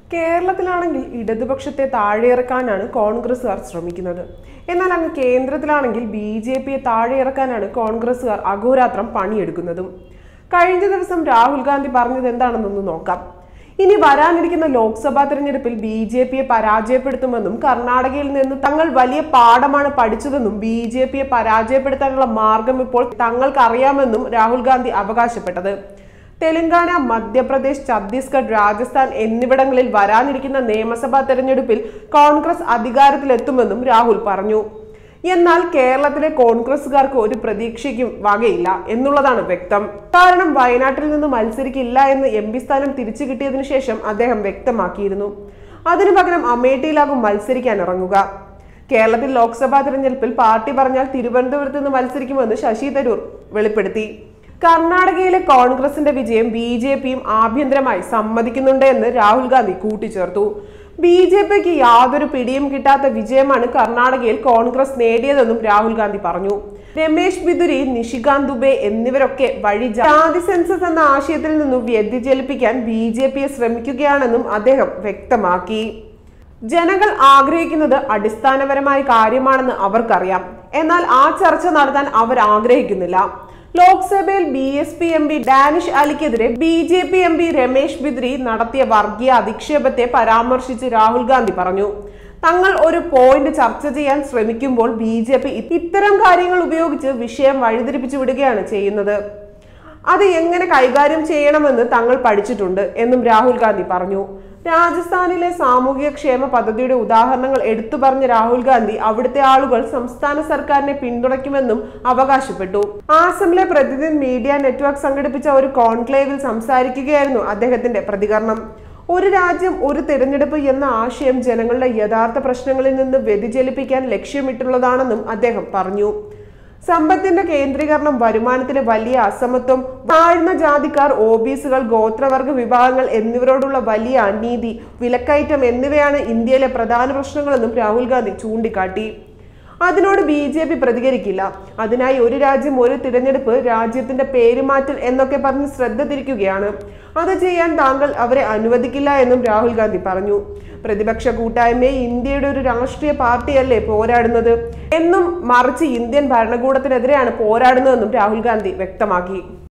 കേരളത്തിലാണെങ്കിൽ ഇടതുപക്ഷത്തെ താഴെയിറക്കാനാണ് കോൺഗ്രസുകാർ ശ്രമിക്കുന്നത് എന്നാൽ അങ്ങ് കേന്ദ്രത്തിലാണെങ്കിൽ ബി ജെ പിയെ താഴെയിറക്കാനാണ് കോൺഗ്രസുകാർ അഹോരാത്രം പണിയെടുക്കുന്നതും കഴിഞ്ഞ ദിവസം രാഹുൽ ഗാന്ധി പറഞ്ഞത് എന്താണെന്നൊന്ന് നോക്കാം ഇനി വരാനിരിക്കുന്ന ലോക്സഭാ തെരഞ്ഞെടുപ്പിൽ ബി ജെ പിയെ പരാജയപ്പെടുത്തുമെന്നും കർണാടകയിൽ നിന്ന് തങ്ങൾ വലിയ പാഠമാണ് പഠിച്ചതെന്നും ബി ജെ പിയെ പരാജയപ്പെടുത്താനുള്ള മാർഗം ഇപ്പോൾ തങ്ങൾക്ക് അറിയാമെന്നും രാഹുൽ ഗാന്ധി അവകാശപ്പെട്ടത് തെലങ്കാന മധ്യപ്രദേശ് ഛത്തീസ്ഗഡ് രാജസ്ഥാൻ എന്നിവിടങ്ങളിൽ വരാനിരിക്കുന്ന നിയമസഭാ തെരഞ്ഞെടുപ്പിൽ കോൺഗ്രസ് അധികാരത്തിലെത്തുമെന്നും രാഹുൽ പറഞ്ഞു എന്നാൽ കേരളത്തിലെ കോൺഗ്രസുകാർക്ക് ഒരു പ്രതീക്ഷയ്ക്കും വകയില്ല എന്നുള്ളതാണ് വ്യക്തം കാരണം വയനാട്ടിൽ നിന്ന് മത്സരിക്കില്ല എന്ന് എം പി സ്ഥാനം തിരിച്ചു കിട്ടിയതിനു ശേഷം അദ്ദേഹം വ്യക്തമാക്കിയിരുന്നു അതിനു പകരം അമേഠിയിലാകും മത്സരിക്കാൻ ഇറങ്ങുക കേരളത്തിൽ ലോക്സഭാ തെരഞ്ഞെടുപ്പിൽ പാർട്ടി പറഞ്ഞാൽ തിരുവനന്തപുരത്ത് നിന്ന് മത്സരിക്കുമെന്ന് ശശി തരൂർ വെളിപ്പെടുത്തി കർണാടകയിലെ കോൺഗ്രസിന്റെ വിജയം ബി ജെ പിയും ആഭ്യന്തരമായി സമ്മതിക്കുന്നുണ്ട് എന്ന് രാഹുൽ ഗാന്ധി കൂട്ടിച്ചേർത്തു ബി ജെ പിക്ക് യാതൊരു പിടിയും കിട്ടാത്ത വിജയമാണ് കർണാടകയിൽ കോൺഗ്രസ് നേടിയതെന്നും രാഹുൽ ഗാന്ധി പറഞ്ഞു രമേശ് ബിദുരി നിഷികാന്ത് ദുബെ എന്നിവരൊക്കെ വഴി ജാതി സെൻസസ് എന്ന ആശയത്തിൽ നിന്നും വ്യതിചലിപ്പിക്കാൻ ബി ജെ പിയെ ശ്രമിക്കുകയാണെന്നും അദ്ദേഹം വ്യക്തമാക്കി ജനങ്ങൾ ആഗ്രഹിക്കുന്നത് അടിസ്ഥാനപരമായ കാര്യമാണെന്ന് അവർക്കറിയാം എന്നാൽ ആ ചർച്ച നടത്താൻ അവർ ആഗ്രഹിക്കുന്നില്ല ലോക്സഭയിൽ B S P M P Danish അലിക്കെതിരെ B J P M P Ramesh Bidhuri നടത്തിയ വർഗീയ അധിക്ഷേപത്തെ പരാമർശിച്ച് രാഹുൽ ഗാന്ധി പറഞ്ഞു തങ്ങൾ ഒരു പോയിന്റ് ചർച്ച ചെയ്യാൻ ശ്രമിക്കുമ്പോൾ ബി ജെ പി ഇത്തരം കാര്യങ്ങൾ ഉപയോഗിച്ച് വിഷയം വഴിതിരിപ്പിച്ചു വിടുകയാണ് ചെയ്യുന്നത് അത് എങ്ങനെ കൈകാര്യം ചെയ്യണമെന്ന് തങ്ങൾ പഠിച്ചിട്ടുണ്ട് എന്നും രാഹുൽ ഗാന്ധി പറഞ്ഞു രാജസ്ഥാനിലെ സാമൂഹിക ക്ഷേമ പദ്ധതിയുടെ ഉദാഹരണങ്ങൾ എടുത്തു പറഞ്ഞ രാഹുൽ ഗാന്ധി അവിടുത്തെ ആളുകൾ സംസ്ഥാന സർക്കാരിനെ പിന്തുണയ്ക്കുമെന്നും അവകാശപ്പെട്ടു ആസമിലെ പ്രതിനിധി മീഡിയ നെറ്റ്വർക്ക് സംഘടിപ്പിച്ച ഒരു കോൺക്ലേവിൽ സംസാരിക്കുകയായിരുന്നു അദ്ദേഹത്തിന്റെ പ്രതികരണം ഒരു രാജ്യം ഒരു തിരഞ്ഞെടുപ്പ് എന്ന ആശയം ജനങ്ങളുടെ യഥാർത്ഥ പ്രശ്നങ്ങളിൽ നിന്ന് വ്യതിചലിപ്പിക്കാൻ ലക്ഷ്യമിട്ടുള്ളതാണെന്നും അദ്ദേഹം പറഞ്ഞു സമ്പത്തിന്റെ കേന്ദ്രീകരണം വരുമാനത്തിലെ വലിയ അസമത്വം താഴ്ന്ന ജാതിക്കാർ ഒ ബി സികൾ ഗോത്രവർഗ വിഭാഗങ്ങൾ എന്നിവരോടുള്ള വലിയ അനീതി വിലക്കയറ്റം എന്നിവയാണ് ഇന്ത്യയിലെ പ്രധാന പ്രശ്നങ്ങളെന്നും രാഹുൽ ഗാന്ധി ചൂണ്ടിക്കാട്ടി അതിനോട് ബി ജെ പി പ്രതികരിക്കില്ല അതിനായി ഒരു രാജ്യം ഒരു തിരഞ്ഞെടുപ്പ് രാജ്യത്തിന്റെ പേരുമാറ്റൽ എന്നൊക്കെ പറഞ്ഞ് ശ്രദ്ധ തിരിക്കുകയാണ് അത് ചെയ്യാൻ താങ്കൾ അവരെ അനുവദിക്കില്ല എന്നും രാഹുൽ ഗാന്ധി പറഞ്ഞു പ്രതിപക്ഷ കൂട്ടായ്മയെ ഇന്ത്യയുടെ ഒരു രാഷ്ട്രീയ പാർട്ടിയല്ലേ പോരാടുന്നത് എന്നും മറിച്ച് ഇന്ത്യൻ ഭരണകൂടത്തിനെതിരെയാണ് പോരാടുന്നതെന്നും രാഹുൽ ഗാന്ധി വ്യക്തമാക്കി